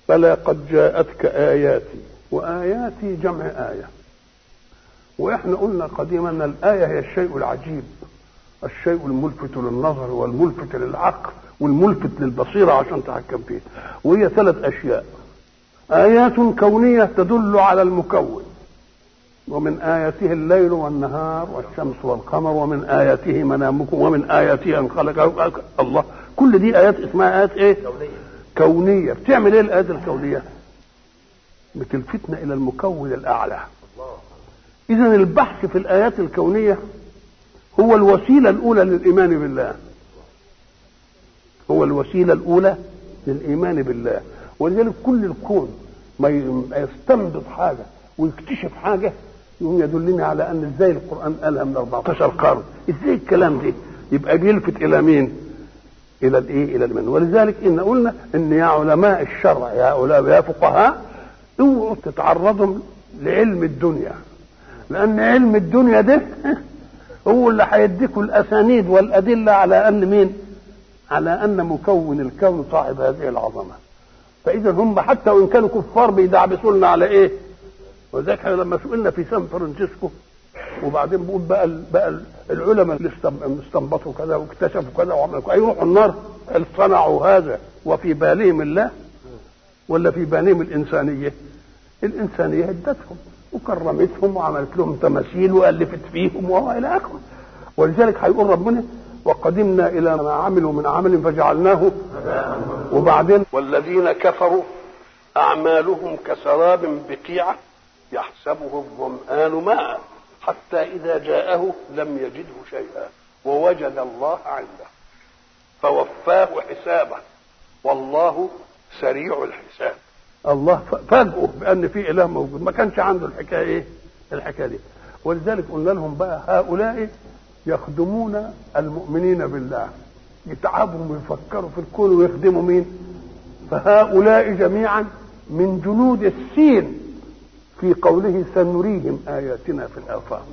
بلى قد جاءتك آياتي وآياتي جمع آية وإحنا قلنا قديما أن الآية هي الشيء العجيب الشيء الملفت للنظر والملفت للعقل والملفت للبصيرة عشان تحكم فيه وهي ثلاث أشياء آيات كونية تدل على المكون ومن آياته الليل والنهار والشمس والقمر ومن آياته منامكم ومن آياته أن خلق الله كل دي آيات اسمها آيات إيه؟ كونية كونية بتعمل إيه الآيات الكونية؟ بتلفتنا إلى المكون الأعلى إذا البحث في الآيات الكونية هو الوسيلة الأولى للإيمان بالله هو الوسيلة الأولى للإيمان بالله ولذلك كل الكون ما يستنبط حاجة ويكتشف حاجة يقوم يدلني على أن إزاي القرآن قالها من 14 قرن إزاي الكلام ده يبقى بيلفت إلى مين إلى الإيه إلى الإيمان ولذلك إن قلنا إن يا علماء الشرع يا علماء يا فقهاء اوعوا تتعرضوا لعلم الدنيا لأن علم الدنيا ده هو اللي هيديكوا الأسانيد والأدلة على أن مين على أن مكون الكون صاحب هذه العظمة فإذا هم حتى وإن كانوا كفار بيدعبسوا لنا على إيه وذلك لما سئلنا في سان فرانسيسكو وبعدين بقول بقى بقى العلماء اللي استنبطوا كذا واكتشفوا كذا وعملوا هيروحوا النار هل صنعوا هذا وفي بالهم الله ولا في بالهم الإنسانية الإنسانية هدتهم وكرمتهم وعملت لهم تماثيل والفت فيهم والى اخره ولذلك هيقول ربنا وقدمنا الى ما عملوا من عمل فجعلناه وبعدين والذين كفروا اعمالهم كسراب بقيعه يحسبه الظمآن ماء حتى اذا جاءه لم يجده شيئا ووجد الله عنده فوفاه حسابه والله سريع الحساب الله فاجئه بان في اله موجود ما كانش عنده الحكايه ايه الحكايه دي ولذلك قلنا لهم بقى هؤلاء يخدمون المؤمنين بالله يتعبوا ويفكروا في الكون ويخدموا مين فهؤلاء جميعا من جنود السين في قوله سنريهم اياتنا في الافاق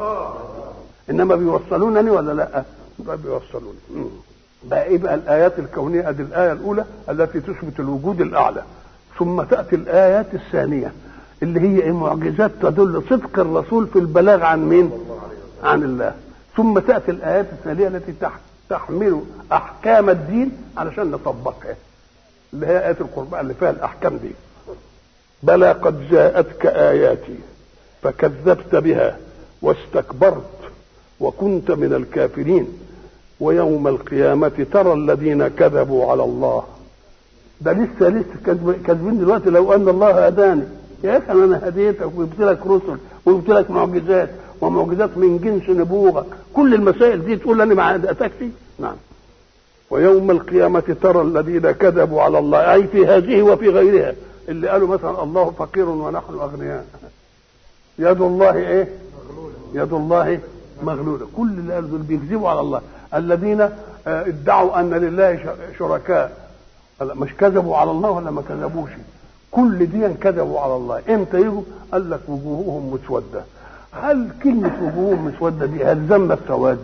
انما بيوصلونني ولا لا بيوصلوني بقى ايه بقى الايات الكونيه ادي الايه الاولى التي تثبت الوجود الاعلى ثم تأتي الآيات الثانية اللي هي إيه معجزات تدل صدق الرسول في البلاغ عن مين؟ عن الله ثم تأتي الآيات الثانية التي تحمل أحكام الدين علشان نطبقها اللي هي آيات القرآن اللي فيها الأحكام دي بلى قد جاءتك آياتي فكذبت بها واستكبرت وكنت من الكافرين ويوم القيامة ترى الذين كذبوا على الله ده لسه لسه كاتبين دلوقتي لو ان الله هداني يا اخي انا هديتك وجبت لك رسل وجبت لك معجزات ومعجزات من جنس نبوغه كل المسائل دي تقول انا ما اتاكسي نعم ويوم القيامة ترى الذين كذبوا على الله أي في هذه وفي غيرها اللي قالوا مثلا الله فقير ونحن أغنياء يد الله إيه يد الله مغلولة كل اللي قالوا دول بيكذبوا على الله الذين ادعوا أن لله شركاء مش كذبوا على الله ولا ما كذبوش كل دي كذبوا على الله امتى يجوا قال لك وجوههم مسوده هل كلمه وجوههم مسوده دي هل ذم السواد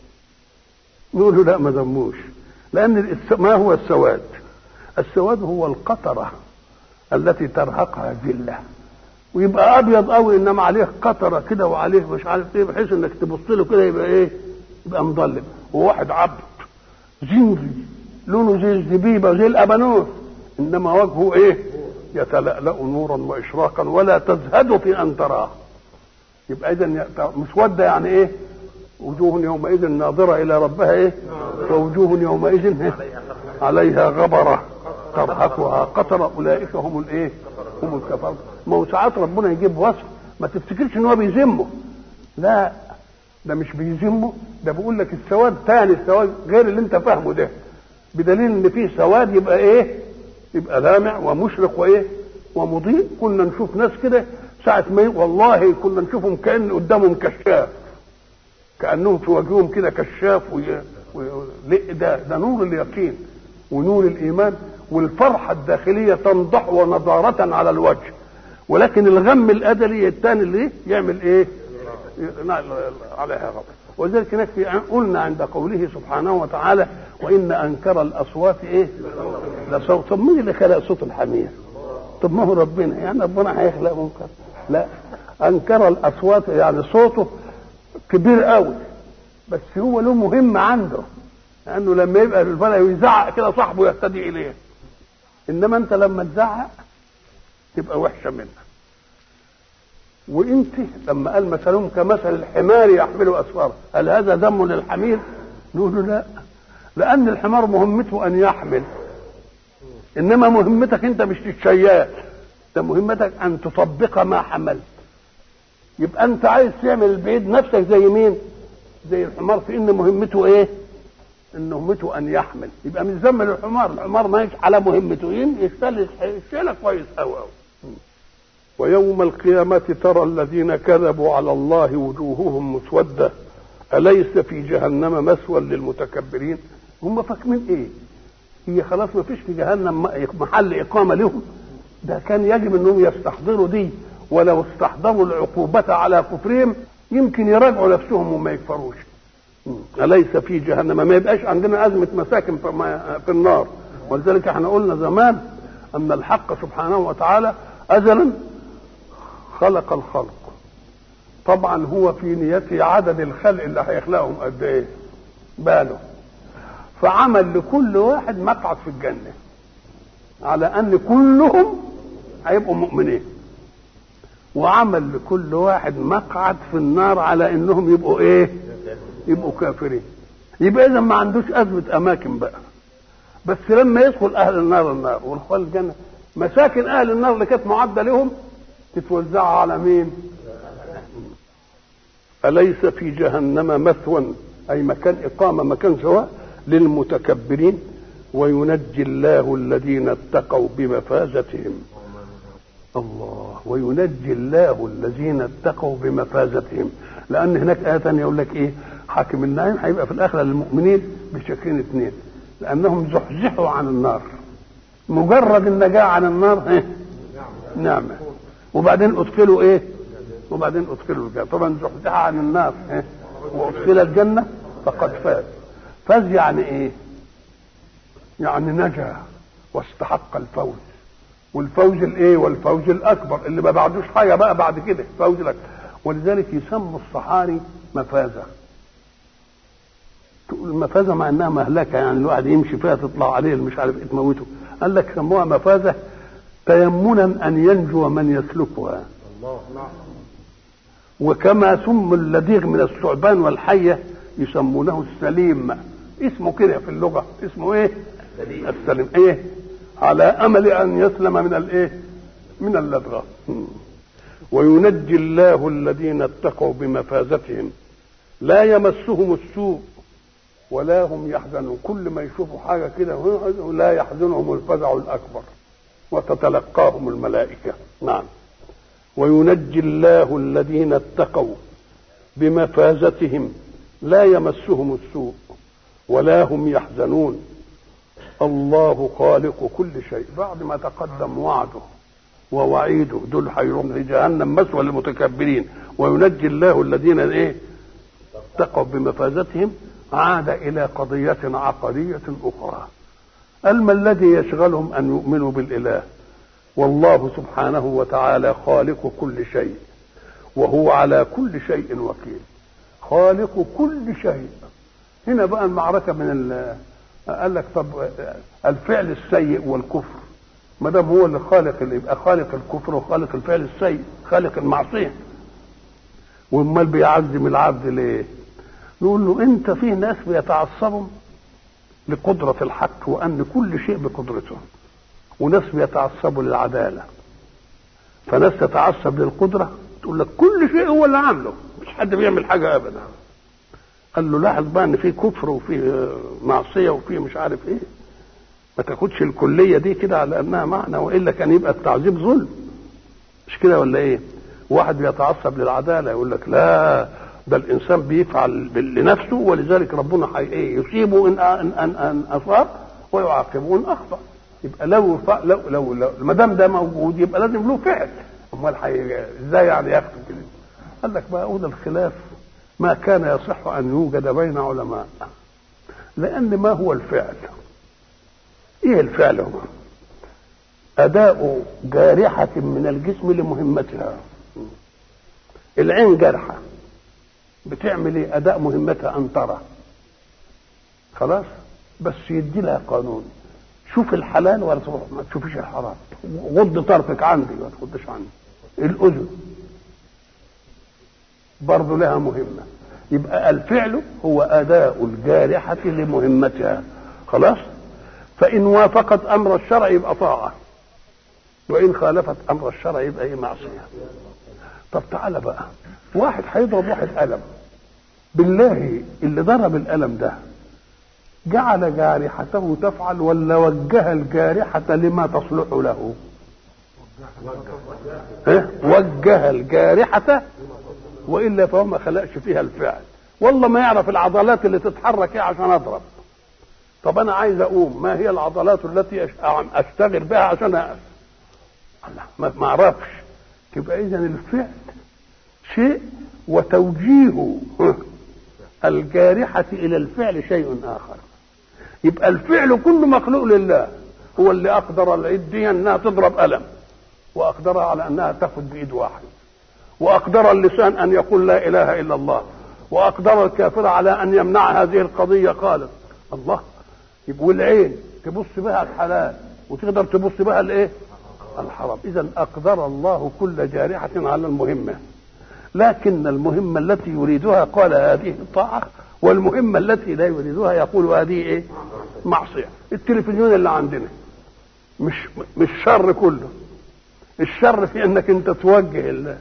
نقول له لا ما ذموش لان ما هو السواد السواد هو القطره التي ترهقها ذله ويبقى ابيض قوي انما عليه قطره كده وعليه مش عارف ايه بحيث انك تبص له كده يبقى ايه يبقى مظلم وواحد عبد زنجي لونه زي الزبيبه زي الابانوس انما وجهه ايه يتلألأ نورا واشراقا ولا تزهد في ان تراه يبقى اذا مسوده يعني ايه وجوه يومئذ ناظره الى ربها ايه ووجوه يومئذ إيه؟ عليها غبره ترهقها قطره اولئك هم الايه هم الكفار ما هو ساعات ربنا يجيب وصف ما تفتكرش ان هو بيذمه لا ده مش بيذمه ده بيقول لك السواد تاني السواد غير اللي انت فاهمه ده بدليل ان فيه سواد يبقى ايه يبقى لامع ومشرق وايه ومضيء كنا نشوف ناس كده ساعة ما والله كنا نشوفهم كأن قدامهم كشاف كأنهم في وجههم كده كشاف وي... وي... ده ده نور اليقين ونور الإيمان والفرحة الداخلية تنضح ونضارة على الوجه ولكن الغم الأدلي الثاني اللي يعمل إيه؟ عليها غضب ولذلك هناك في قلنا عند قوله سبحانه وتعالى وان انكر الاصوات ايه لصوت طب مين اللي خلق صوت الحمير طب ما هو ربنا يعني ربنا هيخلق منكر لا انكر الاصوات يعني صوته كبير قوي بس هو له مهمه عنده لانه لما يبقى الفلا يزعق كده صاحبه يهتدي اليه انما انت لما تزعق تبقى وحشه منك وانت لما قال مثلهم كمثل الحمار يحمل اسفارا هل هذا ذم للحمير نقول له لا لان الحمار مهمته ان يحمل انما مهمتك انت مش تتشيال ده مهمتك ان تطبق ما حملت يبقى انت عايز تعمل البعيد نفسك زي مين زي الحمار في ان مهمته ايه ان مهمته ان يحمل يبقى من ذم للحمار الحمار ما على مهمته يشتغل يشتغل كويس قوي قوي ويوم القيامة ترى الذين كذبوا على الله وجوههم مسودة أليس في جهنم مثوى للمتكبرين هم فاكرين ايه هي خلاص ما فيش في جهنم محل إقامة لهم ده كان يجب انهم يستحضروا دي ولو استحضروا العقوبة على كفرهم يمكن يراجعوا نفسهم وما يكفروش أليس في جهنم ما يبقاش عندنا أزمة مساكن في النار ولذلك احنا قلنا زمان أن الحق سبحانه وتعالى أزلا خلق الخلق طبعا هو في نيته عدد الخلق اللي هيخلقهم قد ايه باله فعمل لكل واحد مقعد في الجنة على أن كلهم هيبقوا مؤمنين وعمل لكل واحد مقعد في النار على انهم يبقوا ايه يبقوا كافرين يبقى اذا ما عندوش ازمه اماكن بقى بس لما يدخل اهل النار النار ودخل الجنه مساكن اهل النار اللي كانت معده لهم تتوزع على مين اليس في جهنم مثوى اي مكان اقامه مكان سواء للمتكبرين وينجي الله الذين اتقوا بمفازتهم الله وينجي الله الذين اتقوا بمفازتهم لان هناك ايه ثانيه يقول لك ايه حاكم النعيم هيبقى في الاخره للمؤمنين بشكلين اثنين لانهم زحزحوا عن النار مجرد النجاه عن النار ايه نعمه وبعدين ادخلوا ايه وبعدين ادخلوا الجنه طبعا زحزح عن النار إيه؟ وادخل الجنه فقد فاز فاز يعني ايه يعني نجا واستحق الفوز والفوز الايه والفوز الاكبر اللي ما بعدوش حاجه بقى بعد كده فوز الاكبر ولذلك يسموا الصحاري مفازه تقول المفازه مع انها مهلكه يعني الواحد يمشي فيها تطلع عليه مش عارف ايه تموته قال لك سموها مفازه تيمنا ان ينجو من يسلكها وكما سموا اللديغ من الثعبان والحيه يسمونه السليم اسمه كده في اللغه اسمه ايه السليم ايه على امل ان يسلم من الايه من اللدغه وينجي الله الذين اتقوا بمفازتهم لا يمسهم السوء ولا هم يحزنون كل ما يشوفوا حاجه كده لا يحزنهم الفزع الاكبر وتتلقاهم الملائكه نعم وينجي الله الذين اتقوا بمفازتهم لا يمسهم السوء ولا هم يحزنون الله خالق كل شيء بعد ما تقدم وعده ووعيده دول هيروحوا لجهنم مثوى للمتكبرين وينجي الله الذين ايه اتقوا بمفازتهم عاد الى قضيه عقديه اخرى الما الذي يشغلهم ان يؤمنوا بالاله والله سبحانه وتعالى خالق كل شيء وهو على كل شيء وكيل خالق كل شيء هنا بقى المعركه من قال لك طب الفعل السيء والكفر ما دام هو اللي خالق اللي يبقى خالق الكفر وخالق الفعل السيء خالق المعصيه وامال بيعزم العبد ليه؟ نقول له انت في ناس بيتعصبوا لقدرة الحق وأن كل شيء بقدرته وناس بيتعصبوا للعدالة فناس تتعصب للقدرة تقول لك كل شيء هو اللي عامله مش حد بيعمل حاجة أبدا قال له لاحظ بقى ان في كفر وفي معصيه وفي مش عارف ايه ما تاخدش الكليه دي كده على انها معنى والا كان يبقى التعذيب ظلم مش كده ولا ايه واحد بيتعصب للعداله يقول لك لا ده الانسان بيفعل لنفسه ولذلك ربنا حي ايه يصيبه ان ان ان, أن اصاب ويعاقبه ان اخطا يبقى لو لو لو, لو ما دام ده موجود يبقى لازم له فعل امال ازاي يعني ياخده كده قال لك بقى ده الخلاف ما كان يصح ان يوجد بين علماء لان ما هو الفعل ايه الفعل هو أداء جارحة من الجسم لمهمتها العين جارحة بتعمل ايه أداء مهمتها أن ترى خلاص بس يدي لها قانون شوف الحلال ولا تروح ما تشوفيش الحرام غض طرفك عندي ما تغضش عني الأذن برضه لها مهمة يبقى الفعل هو أداء الجارحة لمهمتها خلاص فإن وافقت أمر الشرع يبقى طاعة وإن خالفت أمر الشرع يبقى إيه معصية طب تعالى بقى واحد هيضرب واحد قلم بالله اللي ضرب القلم ده جعل جارحته تفعل ولا وجه الجارحة لما تصلح له ها؟ وجه الجارحة وإلا فهو ما خلقش فيها الفعل والله ما يعرف العضلات اللي تتحرك ايه عشان اضرب طب انا عايز اقوم ما هي العضلات التي اشتغل بها عشان اقف الله ما اعرفش تبقى اذا الفعل شيء وتوجيه الجارحة إلى الفعل شيء آخر يبقى الفعل كله مخلوق لله هو اللي أقدر العيد دي أنها تضرب ألم وأقدرها على أنها تاخد بإيد واحد وأقدر اللسان أن يقول لا إله إلا الله وأقدر الكافر على أن يمنع هذه القضية قالت الله يبقى والعين تبص بها الحلال وتقدر تبص بها الايه؟ الحرام اذا اقدر الله كل جارحه على المهمه لكن المهمه التي يريدها قال هذه طاعه والمهمه التي لا يريدها يقول هذه ايه معصيه التلفزيون اللي عندنا مش مش شر كله الشر في انك انت توجه الله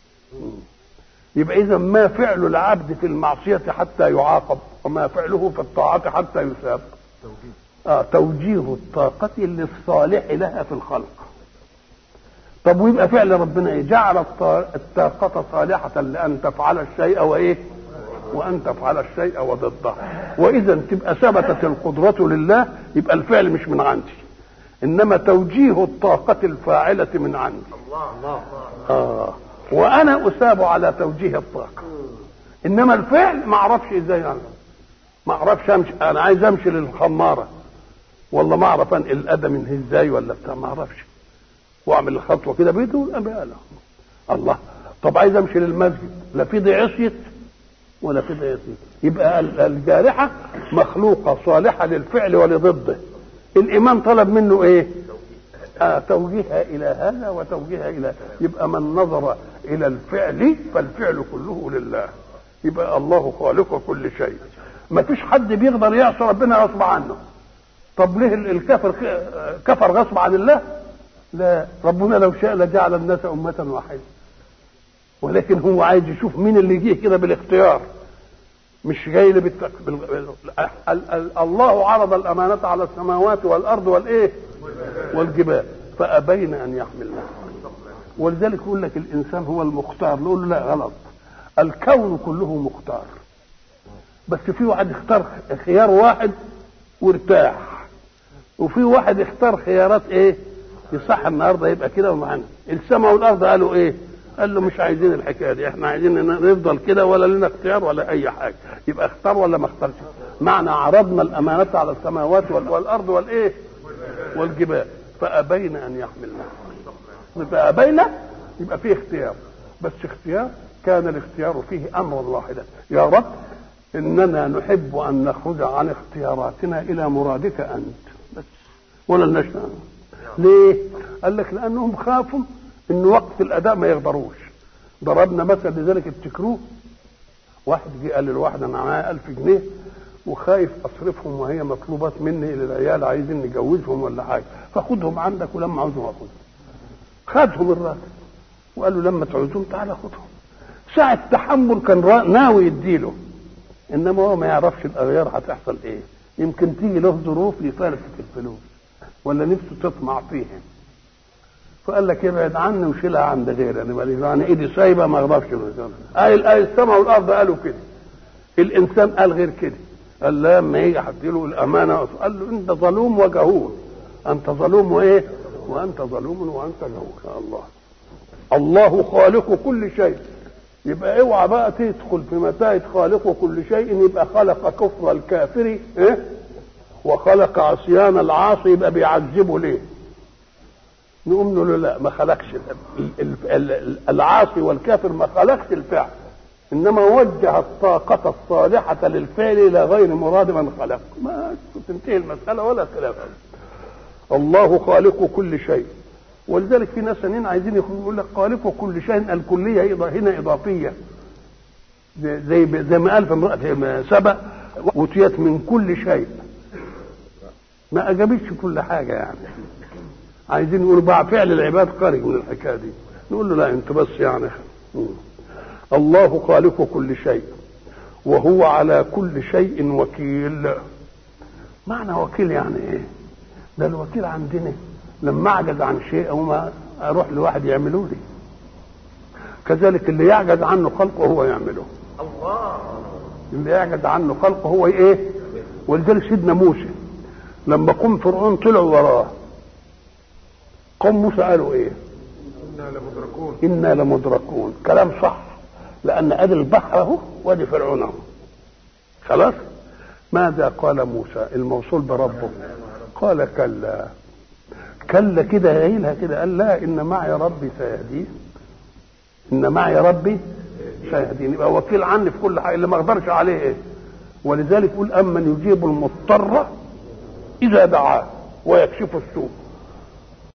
يبقى اذا ما فعل العبد في المعصيه حتى يعاقب وما فعله في الطاعه حتى يثاب آه توجيه الطاقة للصالح لها في الخلق طب ويبقى فعل ربنا ايه جعل الطاقة صالحة لأن تفعل الشيء وإيه وأن تفعل الشيء وضده وإذا تبقى ثبتت القدرة لله يبقى الفعل مش من عندي إنما توجيه الطاقة الفاعلة من عندي الله آه وأنا أثاب على توجيه الطاقة إنما الفعل ما أعرفش إزاي يعني. ما اعرفش امشي انا عايز امشي للخماره والله ما اعرف انقل الادم من ازاي ولا بتاع ما اعرفش واعمل الخطوه كده بيته الله طب عايز امشي للمسجد لا في دي عصيت ولا في دي عصيت يبقى الجارحه مخلوقه صالحه للفعل ولضده الامام طلب منه ايه آه توجيهها الى هذا وتوجيهها الى يبقى من نظر الى الفعل فالفعل كله لله يبقى الله خالق كل شيء ما فيش حد بيقدر يعصي ربنا غصب عنه طب ليه الكافر كفر غصب عن الله لا ربنا لو شاء لجعل الناس أمة واحدة ولكن هو عايز يشوف مين اللي يجيه كده بالاختيار مش جاي لي بالتك... بال... ال... ال... الله عرض الأمانة على السماوات والأرض والإيه والجبال فأبين أن يحملنها ولذلك يقول لك الإنسان هو المختار نقول له لا غلط الكون كله مختار بس في واحد اختار خيار واحد وارتاح وفي واحد اختار خيارات ايه يصح النهارده يبقى كده ومعانا السماء والارض قالوا ايه قال له مش عايزين الحكايه دي احنا عايزين نفضل كده ولا لنا اختيار ولا اي حاجه يبقى اختار ولا ما اختارش معنى عرضنا الامانه على السماوات والارض والايه والجبال فابين ان يحملنا فابين يبقى فيه اختيار بس اختيار كان الاختيار فيه امرا واحدا يا رب اننا نحب ان نخرج عن اختياراتنا الى مرادك انت بس ولا نشاء ليه قال لك لانهم خافوا ان وقت الاداء ما يقدروش ضربنا مثل لذلك افتكروه واحد جه قال للواحد انا معايا 1000 جنيه وخايف اصرفهم وهي مطلوبات مني للعيال عايزين نجوزهم ولا حاجه فخدهم عندك ولما عاوزهم اخدهم خدهم الراجل وقال له لما تعوزهم تعالى خدهم ساعة تحمل كان ناوي يديله انما هو ما يعرفش الاغيار هتحصل ايه يمكن تيجي له ظروف يفلسف الفلوس ولا نفسه تطمع فيها فقال لك ابعد عني وشيلها عند غيري انا ماليش انا ايدي سايبه ما اقدرش قال آية السماء والارض قالوا كده الانسان قال غير كده قال لا لما يجي هديله الامانه قال له انت ظلوم وجهول انت ظلوم وايه وانت ظلوم وانت جهول الله الله خالق كل شيء يبقى اوعى بقى تدخل في متاهة خالق كل شيء يبقى خلق كفر الكافر إيه؟ وخلق عصيان العاصي يبقى بيعذبه ليه؟ نقوم نقول له لا ما خلقش ال- ال- ال- العاصي والكافر ما خلقش الفعل انما وجه الطاقة الصالحة للفعل الى غير مراد من خلق ما تنتهي المسألة ولا خلاف الله خالق كل شيء ولذلك في ناس ثانيين عايزين يقول لك خالق كل شيء الكلية إضا- هنا إضافية زي زي زي ما قال في امرأة في سبأ أوتيت من كل شيء ما أجابتش كل حاجة يعني عايزين يقولوا بقى فعل العباد خارج من الحكاية دي نقول له لا أنت بس يعني مم. الله خالق كل شيء وهو على كل شيء وكيل معنى وكيل يعني ايه ده الوكيل عندنا لما اعجز عن شيء او ما اروح لواحد يعمله لي كذلك اللي يعجز عنه خلقه هو يعمله الله اللي يعجز عنه خلقه هو ايه ولذلك سيدنا موسى لما قوم فرعون طلعوا وراه قوم موسى قالوا ايه انا لمدركون انا لمدركون كلام صح لان ادي البحر اهو وادي فرعون اهو خلاص ماذا قال موسى الموصول بربه قال كلا كلا كده قايلها كده قال لا ان معي ربي سيهدين ان معي ربي سيهدين يبقى وكيل عني في كل حاجه اللي ما اقدرش عليه ايه ولذلك يقول امن يجيب المضطر اذا دعاه ويكشف السوء